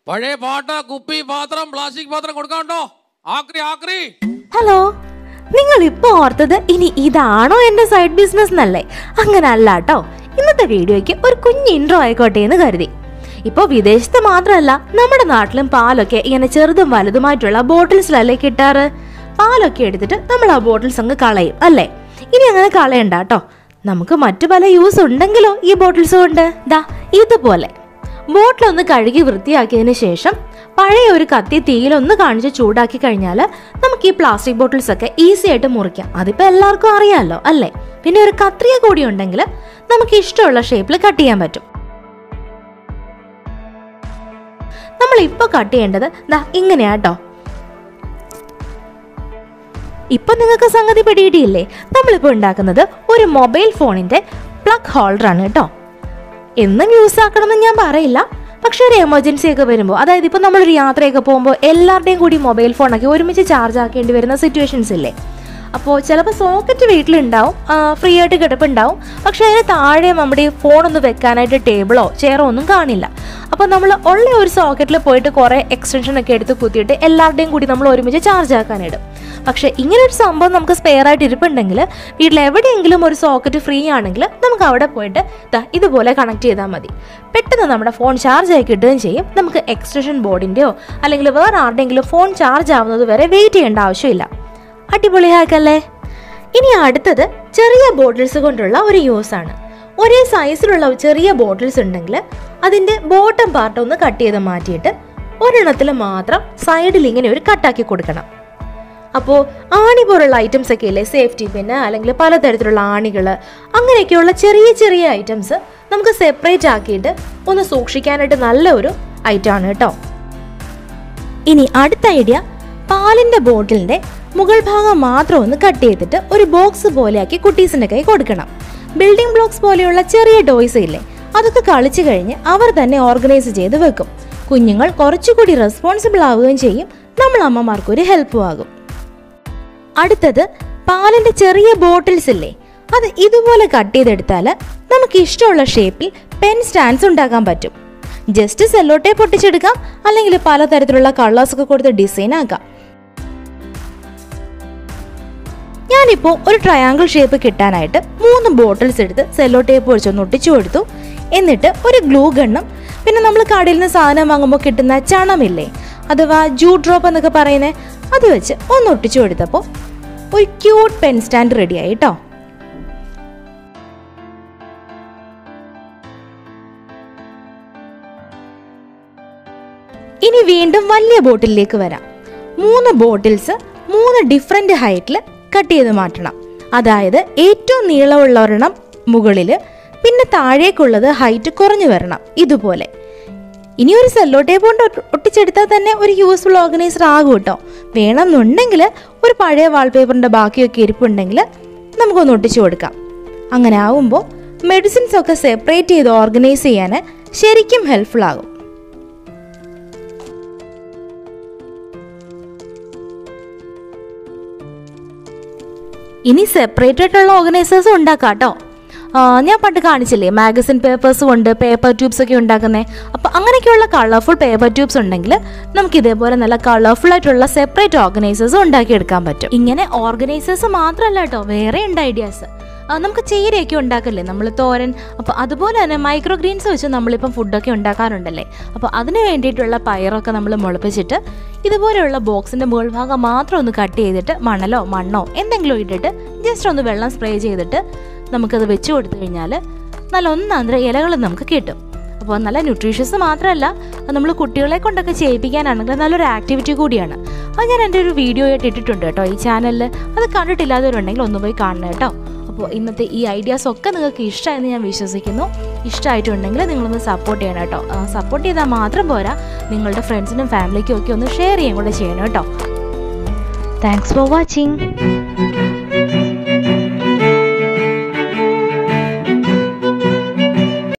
പഴയ പാട്ട കുപ്പി പാത്രം പ്ലാസ്റ്റിക് പാത്രം കൊടുക്കാണ്ടോ ആക്രി ആക്രി ഹലോ നിങ്ങൾ ഇപ്പൊ ഓർത്തത് ഇനി ഇതാണോ എന്റെ സൈഡ് ബിസിനസ് എന്നല്ലേ അങ്ങനെ അല്ല കേട്ടോ ഇന്നത്തെ വീഡിയോയ്ക്ക് ഒരു കുഞ്ഞ് ഇൻട്രോ ആയിക്കോട്ടെ എന്ന് കരുതി ഇപ്പോൾ വിദേശത്ത് മാത്രമല്ല നമ്മുടെ നാട്ടിലും പാലൊക്കെ ഇങ്ങനെ ചെറുതും വലുതുമായിട്ടുള്ള ബോട്ടിൽസിലല്ലേ കിട്ടാറ് പാലൊക്കെ എടുത്തിട്ട് നമ്മൾ ആ ബോട്ടിൽസ് അങ്ങ് കളയും അല്ലേ ഇനി അങ്ങനെ കളയണ്ട കേട്ടോ നമുക്ക് മറ്റു പല യൂസ് ഉണ്ടെങ്കിലോ ഈ ബോട്ടിൽസ് കൊണ്ട് ദാ ഇതുപോലെ ബോട്ടിലൊന്ന് കഴുകി വൃത്തിയാക്കിയതിന് ശേഷം പഴയ ഒരു കത്തി തീയിലൊന്ന് കാണിച്ച് ചൂടാക്കി കഴിഞ്ഞാൽ നമുക്ക് ഈ പ്ലാസ്റ്റിക് ബോട്ടിൽസ് ഒക്കെ ഈസി ആയിട്ട് മുറിക്കാം അതിപ്പോൾ എല്ലാവർക്കും അറിയാമല്ലോ അല്ലേ പിന്നെ ഒരു കത്രിക കൂടി ഉണ്ടെങ്കിൽ നമുക്ക് ഇഷ്ടമുള്ള ഷേപ്പിൽ കട്ട് ചെയ്യാൻ പറ്റും നമ്മൾ ഇപ്പോൾ കട്ട് ചെയ്യേണ്ടത് ദാ ഇങ്ങനെയാട്ടോ ഇപ്പൊ നിങ്ങൾക്ക് സംഗതി പിടിയിട്ടില്ലേ നമ്മളിപ്പോൾ ഉണ്ടാക്കുന്നത് ഒരു മൊബൈൽ ഫോണിന്റെ പ്ലഗ് ഹോൾഡറാണ് കേട്ടോ എന്നും യൂസ് ആക്കണമെന്ന് ഞാൻ പറയില്ല പക്ഷെ ഒരു എമർജൻസി ഒക്കെ വരുമ്പോൾ അതായത് ഇപ്പോൾ നമ്മളൊരു യാത്രയൊക്കെ പോകുമ്പോൾ എല്ലാവരുടെയും കൂടി മൊബൈൽ ഫോണൊക്കെ ഒരുമിച്ച് ചാർജ് ആക്കേണ്ടി വരുന്ന സിറ്റുവേഷൻസ് ഇല്ലേ അപ്പോൾ ചിലപ്പോൾ സോക്കറ്റ് വീട്ടിലുണ്ടാവും ഫ്രീ ആയിട്ട് കിടപ്പുണ്ടാവും പക്ഷെ അതിന് താഴെ നമ്മുടെ ഈ ഫോണൊന്ന് വെക്കാനായിട്ട് ടേബിളോ ചെയറോ ഒന്നും കാണില്ല അപ്പോൾ നമ്മൾ ഉള്ള ഒരു സോക്കറ്റിൽ പോയിട്ട് കുറേ എക്സ്റ്റൻഷൻ ഒക്കെ എടുത്ത് കുത്തിയിട്ട് എല്ലാവരുടെയും കൂടി നമ്മൾ ഒരുമിച്ച് ചാർജ് ആക്കാനിടും പക്ഷേ ഇങ്ങനെ ഒരു സംഭവം നമുക്ക് സ്പെയർ ആയിട്ട് ഇരിപ്പുണ്ടെങ്കിൽ വീട്ടിൽ എവിടെയെങ്കിലും ഒരു സോക്കറ്റ് ഫ്രീ ആണെങ്കിൽ നമുക്ക് അവിടെ പോയിട്ട് ദാ ഇതുപോലെ കണക്ട് ചെയ്താൽ മതി പെട്ടെന്ന് നമ്മുടെ ഫോൺ ചാർജ് ആയി കിട്ടുകയും ചെയ്യും നമുക്ക് എക്സ്റ്റൻഷൻ ബോർഡിൻ്റെയോ അല്ലെങ്കിൽ വേറെ ആരുടെയെങ്കിലും ഫോൺ ചാർജ് ആവുന്നത് വരെ വെയിറ്റ് ചെയ്യേണ്ട ആവശ്യമില്ല അടിപൊളിയാക്കല്ലേ ഇനി അടുത്തത് ചെറിയ ബോട്ടിൽസ് കൊണ്ടുള്ള ഒരു യൂസ് ആണ് ഒരേ സൈസിലുള്ള ചെറിയ ബോട്ടിൽസ് ഉണ്ടെങ്കിൽ അതിൻ്റെ ബോട്ടം പാർട്ട് ഒന്ന് കട്ട് ചെയ്ത് മാറ്റിയിട്ട് ഒരെണ്ണത്തിൽ മാത്രം സൈഡിൽ ഇങ്ങനെ ഒരു കട്ടാക്കി കൊടുക്കണം അപ്പോൾ ആണി പോലുള്ള ഐറ്റംസ് ഒക്കെ ഇല്ലേ സേഫ്റ്റി പിന്നെ അല്ലെങ്കിൽ പലതരത്തിലുള്ള ആണികൾ അങ്ങനെയൊക്കെയുള്ള ചെറിയ ചെറിയ ഐറ്റംസ് നമുക്ക് സെപ്പറേറ്റ് ആക്കിയിട്ട് ഒന്ന് സൂക്ഷിക്കാനായിട്ട് നല്ല ഒരു ഐറ്റമാണ് കേട്ടോ ഇനി അടുത്ത ഐഡിയ പാലിന്റെ ബോട്ടിലിന്റെ മുകൾ ഭാഗം മാത്രം ഒന്ന് കട്ട് ചെയ്തിട്ട് ഒരു ബോക്സ് പോലെയാക്കി കുട്ടീസിന്റെ കൈ കൊടുക്കണം ബിൽഡിംഗ് ബ്ലോക്സ് പോലെയുള്ള ചെറിയ ടോയ്സ് ഇല്ലേ അതൊക്കെ കളിച്ചു കഴിഞ്ഞ് അവർ തന്നെ ഓർഗനൈസ് ചെയ്ത് വെക്കും കുഞ്ഞുങ്ങൾ കുറച്ചുകൂടി റെസ്പോൺസിബിൾ ആവുകയും ചെയ്യും നമ്മൾ അമ്മമാർക്ക് ഒരു ഹെൽപ്പും ആകും അടുത്തത് പാലിന്റെ ചെറിയ ബോട്ടിൽസ് ഇല്ലേ അത് ഇതുപോലെ കട്ട് ചെയ്തെടുത്താൽ നമുക്ക് ഇഷ്ടമുള്ള ഷേപ്പിൽ പെൻ സ്റ്റാൻഡ്സ് ഉണ്ടാക്കാൻ പറ്റും ജസ്റ്റ് സെല്ലോട്ടെ പൊട്ടിച്ചെടുക്കാം അല്ലെങ്കിൽ പലതരത്തിലുള്ള കളേഴ്സ് ഒക്കെ കൊടുത്ത് ഡിസൈൻ ആക്കാം ഞാനിപ്പോൾ ഒരു ട്രയാങ്കിൾ ഷേപ്പ് കിട്ടാനായിട്ട് മൂന്ന് ബോട്ടിൽസ് എടുത്ത് സെല്ലോ ടേപ്പ് വെച്ചൊന്ന് ഒട്ടിച്ചു കൊടുത്തു എന്നിട്ട് ഒരു ഗ്ലൂ ഗണ്ണും പിന്നെ നമ്മൾ കടയിൽ നിന്ന് സാധനം വാങ്ങുമ്പോൾ കിട്ടുന്ന ചണമില്ലേ അഥവാ ജൂ ഡ്രോപ്പ് എന്നൊക്കെ പറയുന്നത് അത് വെച്ച് ഒന്ന് ഒട്ടിച്ചു കൊടുത്തപ്പോൾ ഒരു ക്യൂട്ട് പെൻ സ്റ്റാൻഡ് റെഡിയായി കേട്ടോ ഇനി വീണ്ടും വലിയ ബോട്ടിലേക്ക് വരാം മൂന്ന് ബോട്ടിൽസ് മൂന്ന് ഡിഫറെൻ്റ് ഹൈറ്റിൽ കട്ട് ചെയ്ത് മാറ്റണം അതായത് ഏറ്റവും നീളമുള്ള ഒരെണ്ണം മുകളിൽ പിന്നെ താഴേക്കുള്ളത് ഹൈറ്റ് കുറഞ്ഞു വരണം ഇതുപോലെ ഇനി ഒരു സെല്ലോ ടേപ്പ് കൊണ്ട് ഒട്ട് ഒട്ടിച്ചെടുത്താൽ തന്നെ ഒരു യൂസ്ഫുൾ ഓർഗനൈസർ ആകും കേട്ടോ വേണമെന്നുണ്ടെങ്കിൽ ഒരു പഴയ വാൾപേപ്പറിൻ്റെ ബാക്കിയൊക്കെ ഇരിപ്പുണ്ടെങ്കിൽ നമുക്കൊന്ന് ഒട്ടിച്ചു കൊടുക്കാം അങ്ങനെ ആവുമ്പോൾ മെഡിസിൻസ് ഒക്കെ സെപ്പറേറ്റ് ചെയ്ത് ഓർഗനൈസ് ചെയ്യാൻ ശരിക്കും ഹെൽപ്ഫുൾ ആകും ഇനി സെപ്പറേറ്റ് ആയിട്ടുള്ള ഓർഗനൈസേഴ്സും ഉണ്ടാക്കാം കേട്ടോ ഞാൻ പണ്ട് കാണിച്ചില്ലേ മാഗസിൻ പേപ്പേഴ്സ് കൊണ്ട് പേപ്പർ ട്യൂബ്സ് ഒക്കെ ഉണ്ടാക്കുന്നത് അപ്പോൾ അങ്ങനെയൊക്കെയുള്ള കളർഫുൾ പേപ്പർ ട്യൂബ്സ് ഉണ്ടെങ്കിൽ നമുക്ക് ഇതേപോലെ നല്ല കളർഫുൾ ആയിട്ടുള്ള സെപ്പറേറ്റ് ഓർഗനൈസേഴ്സ് ഉണ്ടാക്കിയെടുക്കാൻ പറ്റും ഇങ്ങനെ ഓർഗനൈസേഴ്സ് മാത്രമല്ല കേട്ടോ വേറെ ഉണ്ട് ഐഡിയാസ് നമുക്ക് ചീരയൊക്കെ ഉണ്ടാക്കില്ലേ നമ്മൾ തോരൻ അപ്പോൾ അതുപോലെ തന്നെ മൈക്രോ ഗ്രീൻസ് വെച്ച് നമ്മളിപ്പം ഫുഡൊക്കെ ഉണ്ടാക്കാറുണ്ടല്ലേ അപ്പോൾ അതിന് വേണ്ടിയിട്ടുള്ള പയറൊക്കെ നമ്മൾ മുളപ്പിച്ചിട്ട് ഇതുപോലെയുള്ള ബോക്സിൻ്റെ മുകൾ ഭാഗം മാത്രം ഒന്ന് കട്ട് ചെയ്തിട്ട് മണലോ മണ്ണോ എന്തെങ്കിലും ഇട്ടിട്ട് ജസ്റ്റ് ഒന്ന് വെള്ളം സ്പ്രേ ചെയ്തിട്ട് നമുക്കത് വെച്ച് കൊടുത്തു കഴിഞ്ഞാൽ നല്ല ഒന്നാന്തര ഇലകൾ നമുക്ക് കിട്ടും അപ്പോൾ നല്ല ന്യൂട്രീഷ്യസ് മാത്രമല്ല അത് നമ്മൾ കുട്ടികളെ കൊണ്ടൊക്കെ ചെയ്യിപ്പിക്കാനാണെങ്കിൽ നല്ലൊരു ആക്ടിവിറ്റി കൂടിയാണ് അത് ഞാൻ എൻ്റെ ഒരു വീഡിയോ ആയിട്ട് ഇട്ടിട്ടുണ്ട് കേട്ടോ ഈ ചാനലിൽ അത് കണ്ടിട്ടില്ലാത്തവരുണ്ടെങ്കിൽ ഒന്ന് പോയി കാണണം കേട്ടോ അപ്പോൾ ഇന്നത്തെ ഈ ഐഡിയാസ് ഒക്കെ നിങ്ങൾക്ക് ഇഷ്ടമായെന്ന് ഞാൻ വിശ്വസിക്കുന്നു ഇഷ്ടമായിട്ടുണ്ടെങ്കിൽ നിങ്ങളൊന്ന് സപ്പോർട്ട് ചെയ്യണം കേട്ടോ സപ്പോർട്ട് ചെയ്താൽ മാത്രം പോരാ നിങ്ങളുടെ ഫ്രണ്ട്സിനും ഫാമിലിക്കും ഒക്കെ ഒന്ന് ഷെയർ ചെയ്യുകയും കൂടെ ചെയ്യണം കേട്ടോ താങ്ക്സ് ഫോർ വാച്ചിങ്